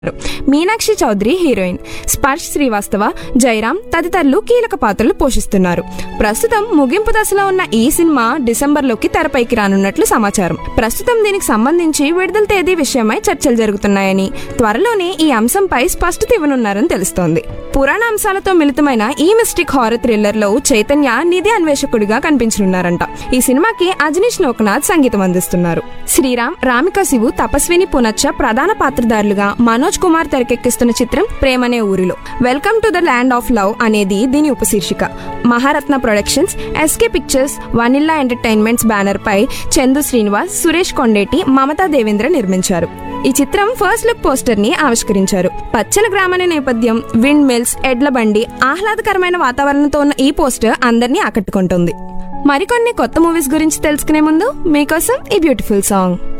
Meenakshi Chaudhary heroine Sparsh Srivastava Jayaram తదితరులు కీలక పాత్రలు పోషిస్తున్నారు ప్రస్తుతం ముగింపు దశలో ఉన్న ఈ సినిమా డిసెంబర్లోకి తెరపైకి రానున్నట్లు సమాచారం ప్రస్తుతం దీనికి సంబంధించి విడుదల తేదీ విషయమై చర్చలు జరుగుతున్నాయని త్వరలోనే ఈ అంశంపై స్పష్టత ఇవ్వనున్నారని తెలుస్తోంది పురాణ అంశాలతో మిళితమైన ఈ మిస్టిక్ హారర్ థ్రిల్లర్ లో చైతన్య నిధి అన్వేషకుడిగా కనిపించనున్నారంట ఈ సినిమాకి అజనీష్ లోకనాథ్ సంగీతం అందిస్తున్నారు శ్రీరామ్ రామిక శివు తపస్విని పునచ్చ ప్రధాన పాత్రధారులుగా మనోజ్ కుమార్ తెరకెక్కిస్తున్న చిత్రం ప్రేమనే ఊరిలో welcome to the land of love అనేది దీని ఉపశీర్షిక Maharatna productions SK pictures vanilla entertainments banner పై చందు శ్రీనివాస్ సురేష్ కొండేటి మమతా దేవేంద్ర నిర్మించారు ఈ చిత్రం ఫస్ట్ లుక్ పోస్టర్ ని ఆవిష్కరించారు పచ్చల గ్రామీణ నేపథ్యం విండ్ మిల్స్ ఎడ్ల బండి ఆహ్లాదకరమైన వాతావరణంతో ఉన్న ఈ పోస్టర్ అందరినీ ఆకట్టుకుంటుంది మరికొన్ని కొత్త మూవీస్ గురించి తెలుసుకునే ముందు మీకోసం ఈ బ్యూటిఫుల్ సాంగ్